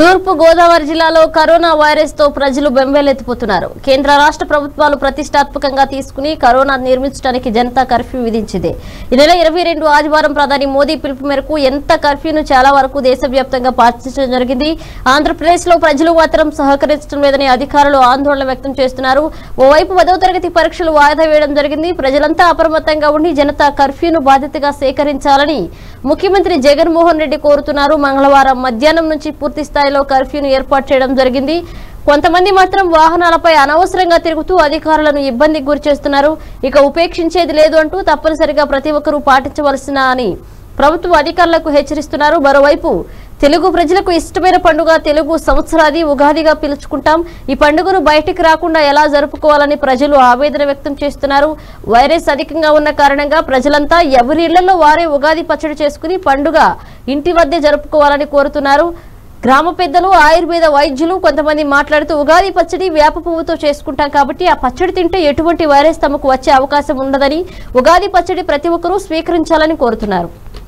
తూర్పు గోదావరి జిల్లాలో corona virus తో ప్రజలు బెంబేలెత్తిపోతున్నారు కేంద్ర రాష్ట్ర ప్రభుత్వాలు ప్రతిష్టాత్మకంగా తీసుకుని కరోనా నిర్మించడానికి జనతా కర్ఫ్యూ విధించింది ఈ నెల ఇరవై రెండు ఆదివారం ప్రధాని మోదీ పిలుపు మేరకు ఎంత కర్ఫ్యూను చాలా వరకు దేశవ్యాప్తంగా పాటించడం జరిగింది ఆంధ్రప్రదేశ్ లో ప్రజలు మాత్రం సహకరించడం లేదని అధికారులు ఆందోళన వ్యక్తం చేస్తున్నారు ఓవైపు పదవ తరగతి పరీక్షలు వాయిదా వేయడం జరిగింది ప్రజలంతా అప్రమత్తంగా ఉండి జనతా కర్ఫ్యూను బాధ్యతగా సేకరించాలని ముఖ్యమంత్రి జగన్మోహన్ రెడ్డి కోరుతున్నారు మంగళవారం మధ్యాహ్నం నుంచి పూర్తి స్థాయిలో కర్ఫ్యూను ఏర్పాటు చేయడం జరిగింది కొంతమంది మాత్రం వాహనాలపై అనవసరంగా తిరుగుతూ అధికారులను ఇబ్బందికి గురి చేస్తున్నారు ఇక ఉపేక్షించేది లేదు అంటూ తప్పనిసరిగా ప్రతి ఒక్కరూ పాటించవలసిన అని ప్రభుత్వ అధికారులకు హెచ్చరిస్తున్నారు మరోవైపు తెలుగు ప్రజలకు ఇష్టమైన పండుగ తెలుగు సంవత్సరాది ఉగాదిగా పిలుచుకుంటాం ఈ పండుగను బయటికి రాకుండా ఎలా జరుపుకోవాలని ప్రజలు ఆవేదన వ్యక్తం చేస్తున్నారు వైరస్ అధికంగా ఉన్న కారణంగా ప్రజలంతా ఎవరి ఇళ్లలో వారే ఉగాది పచ్చడి చేసుకుని పండుగ ఇంటి వద్దే జరుపుకోవాలని కోరుతున్నారు గ్రామ పెద్దలు ఆయుర్వేద వైద్యులు కొంతమంది మాట్లాడుతూ ఉగాది పచ్చడి వేప పువ్వుతో చేసుకుంటాం కాబట్టి ఆ పచ్చడి తింటే ఎటువంటి వైరస్ తమకు వచ్చే అవకాశం ఉండదని ఉగాది పచ్చడి ప్రతి ఒక్కరూ స్వీకరించాలని కోరుతున్నారు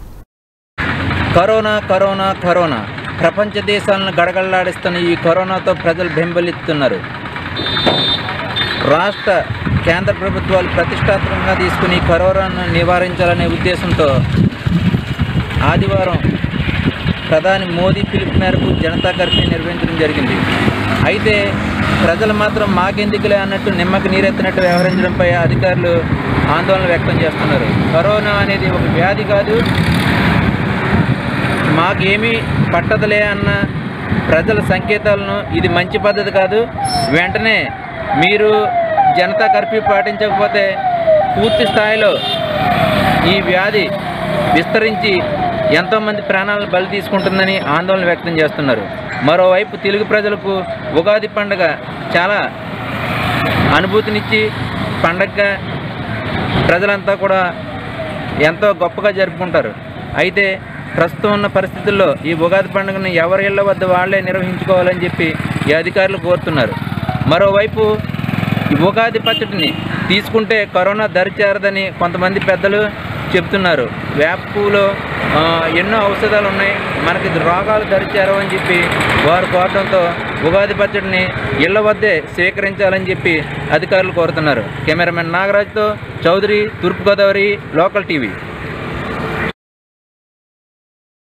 కరోనా కరోనా కరోనా ప్రపంచ దేశాలను గడగడలాడిస్తున్న ఈ కరోనాతో ప్రజలు బెంబలిస్తున్నారు రాష్ట్ర కేంద్ర ప్రభుత్వాలు ప్రతిష్టాత్మకంగా తీసుకుని ఈ కరోనాను నివారించాలనే ఉద్దేశంతో ఆదివారం ప్రధాని మోదీ పిలుపు మేరకు జనతా కర్ఫ్యూ నిర్వహించడం జరిగింది అయితే ప్రజలు మాత్రం మాకెందుకులే అన్నట్టు నిమ్మకి నీరెత్తినట్టు వ్యవహరించడంపై అధికారులు ఆందోళన వ్యక్తం చేస్తున్నారు కరోనా అనేది ఒక వ్యాధి కాదు మాకేమీ పట్టదులే అన్న ప్రజల సంకేతాలను ఇది మంచి పద్ధతి కాదు వెంటనే మీరు జనతా కర్ఫ్యూ పాటించకపోతే పూర్తి స్థాయిలో ఈ వ్యాధి విస్తరించి ఎంతోమంది ప్రాణాలను బలి తీసుకుంటుందని ఆందోళన వ్యక్తం చేస్తున్నారు మరోవైపు తెలుగు ప్రజలకు ఉగాది పండుగ చాలా అనుభూతినిచ్చి పండగగా ప్రజలంతా కూడా ఎంతో గొప్పగా జరుపుకుంటారు అయితే ప్రస్తుతం ఉన్న పరిస్థితుల్లో ఈ ఉగాది పండుగను ఎవరి ఇళ్ల వద్ద వాళ్ళే నిర్వహించుకోవాలని చెప్పి ఈ అధికారులు కోరుతున్నారు మరోవైపు ఈ ఉగాది పచ్చడిని తీసుకుంటే కరోనా దరిచేరదని కొంతమంది పెద్దలు చెప్తున్నారు వేప పువ్వులో ఆ, ఎన్నో ఔషధాలు ఉన్నాయి మనకి రోగాలు దరిచేరవని చెప్పి వారు కోరడంతో ఉగాది పచ్చడిని ఇళ్ల వద్దే స్వీకరించాలని చెప్పి అధికారులు కోరుతున్నారు కెమెరామెన్ నాగరాజ్తో చౌదరి తూర్పుగోదావరి లోకల్ టీవీ